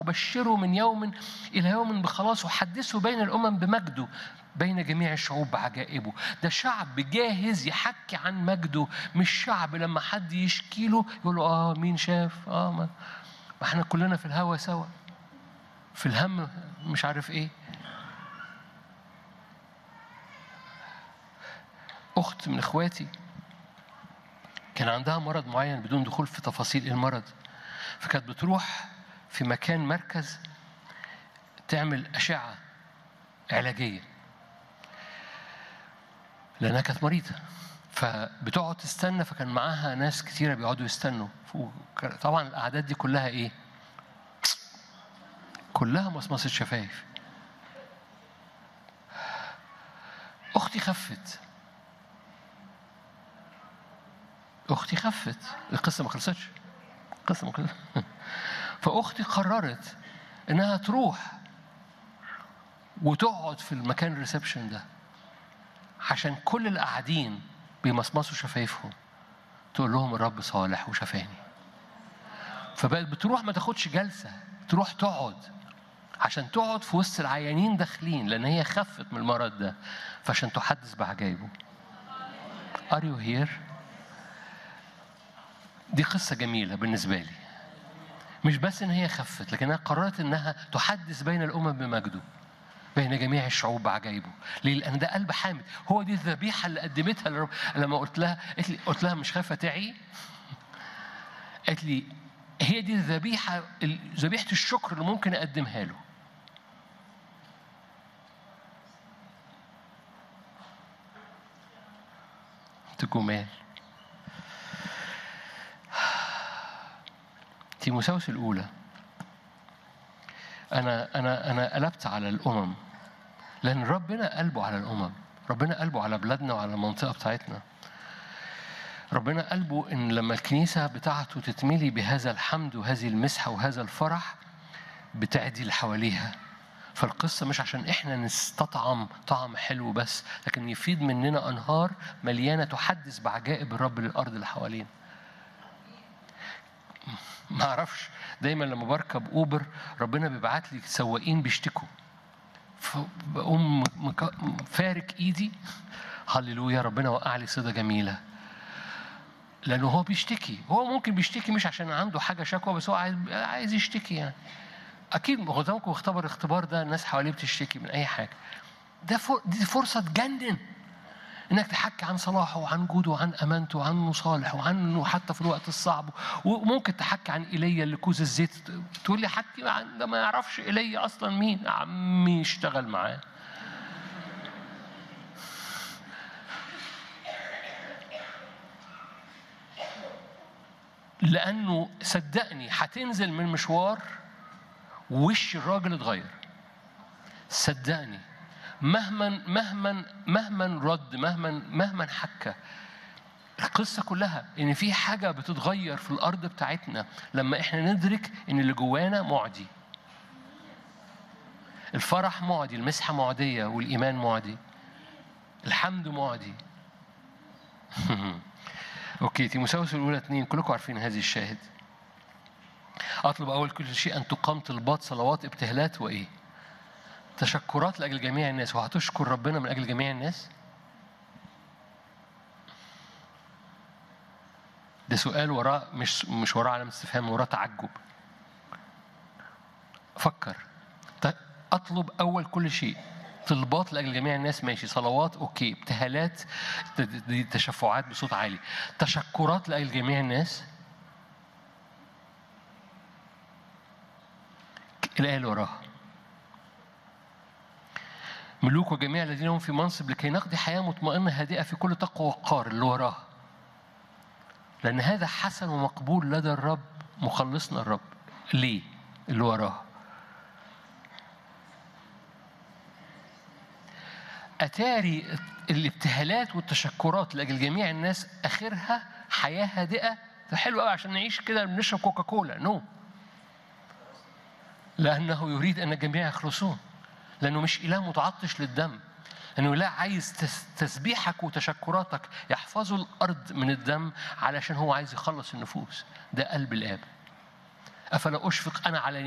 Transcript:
وبشروا من يوم إلى يوم بخلاص وحدثوا بين الأمم بمجده بين جميع الشعوب بعجائبه ده شعب جاهز يحكي عن مجده مش شعب لما حد يشكي له يقول له اه مين شاف اه ما, ما احنا كلنا في الهوا سوا في الهم مش عارف ايه اخت من اخواتي كان عندها مرض معين بدون دخول في تفاصيل ايه المرض فكانت بتروح في مكان مركز تعمل أشعة علاجية لأنها كانت مريضة فبتقعد تستنى فكان معاها ناس كتيرة بيقعدوا يستنوا طبعا الأعداد دي كلها إيه؟ كلها مصمصة شفايف أختي خفت أختي خفت القصة ما خلصتش القصة ما خلصتش فأختي قررت إنها تروح وتقعد في المكان الريسبشن ده عشان كل اللي قاعدين بيمصمصوا شفايفهم تقول لهم الرب صالح وشفاني فبقت بتروح ما تاخدش جلسة تروح تقعد عشان تقعد في وسط العيانين داخلين لأن هي خفت من المرض ده فعشان تحدث بعجائبه Are you here؟ دي قصة جميلة بالنسبة لي مش بس ان هي خفت لكنها قررت انها تحدث بين الامم بمجده بين جميع الشعوب بعجائبه ليه لان ده قلب حامد هو دي الذبيحه اللي قدمتها للرب لما قلت لها قلت لي قلت لها مش خايفه تعي قالت لي هي دي الذبيحه ذبيحه الشكر اللي ممكن اقدمها له جمال تيموساوس الأولى أنا أنا أنا قلبت على الأمم لأن ربنا قلبه على الأمم ربنا قلبه على بلادنا وعلى المنطقة بتاعتنا ربنا قلبه إن لما الكنيسة بتاعته تتملي بهذا الحمد وهذه المسحة وهذا الفرح بتعدي اللي حواليها فالقصة مش عشان إحنا نستطعم طعم حلو بس لكن يفيد مننا أنهار مليانة تحدث بعجائب الرب للأرض اللي حوالينا ما اعرفش دايما لما بركب اوبر ربنا بيبعت لي سواقين بيشتكوا فبقوم فارك ايدي هللويا ربنا وقع لي صيده جميله لانه هو بيشتكي هو ممكن بيشتكي مش عشان عنده حاجه شكوى بس هو عايز عايز يشتكي يعني اكيد قدامكم اختبر الاختبار ده الناس حواليه بتشتكي من اي حاجه ده فر... دي فرصه تجنن انك تحكي عن صلاحه وعن جوده وعن امانته وعنه صالح وعنه حتى في الوقت الصعب وممكن تحكي عن ايليا اللي كوز الزيت تقول لي حكي عن ده ما يعرفش ايليا اصلا مين عمي اشتغل معاه لانه صدقني هتنزل من مشوار وش الراجل اتغير صدقني مهما مهما مهما رد مهما مهما حكى القصة كلها إن في حاجة بتتغير في الأرض بتاعتنا لما إحنا ندرك إن اللي جوانا معدي. الفرح معدي، المسحة معدية، والإيمان معدي. الحمد معدي. أوكي تيموساوس الأولى اثنين كلكم عارفين هذه الشاهد. أطلب أول كل شيء أن تقام طلبات صلوات ابتهالات وإيه؟ تشكرات لاجل جميع الناس وهتشكر ربنا من اجل جميع الناس ده سؤال وراه مش مش وراه علامه استفهام وراه تعجب فكر اطلب اول كل شيء طلبات لاجل جميع الناس ماشي صلوات اوكي ابتهالات دي تشفعات بصوت عالي تشكرات لاجل جميع الناس الايه اللي وراها ملوك وجميع الذين هم في منصب لكي نقضي حياة مطمئنة هادئة في كل تقوى وقار اللي وراها لأن هذا حسن ومقبول لدى الرب مخلصنا الرب ليه اللي وراها أتاري الابتهالات والتشكرات لأجل جميع الناس آخرها حياة هادئة ده حلو قوي عشان نعيش كده بنشرب كوكا كولا نو no. لأنه يريد أن الجميع يخلصون لأنه مش إله متعطش للدم لأنه إله عايز تسبيحك وتشكراتك يحفظوا الأرض من الدم علشان هو عايز يخلص النفوس ده قلب الآب أفلا أشفق أنا على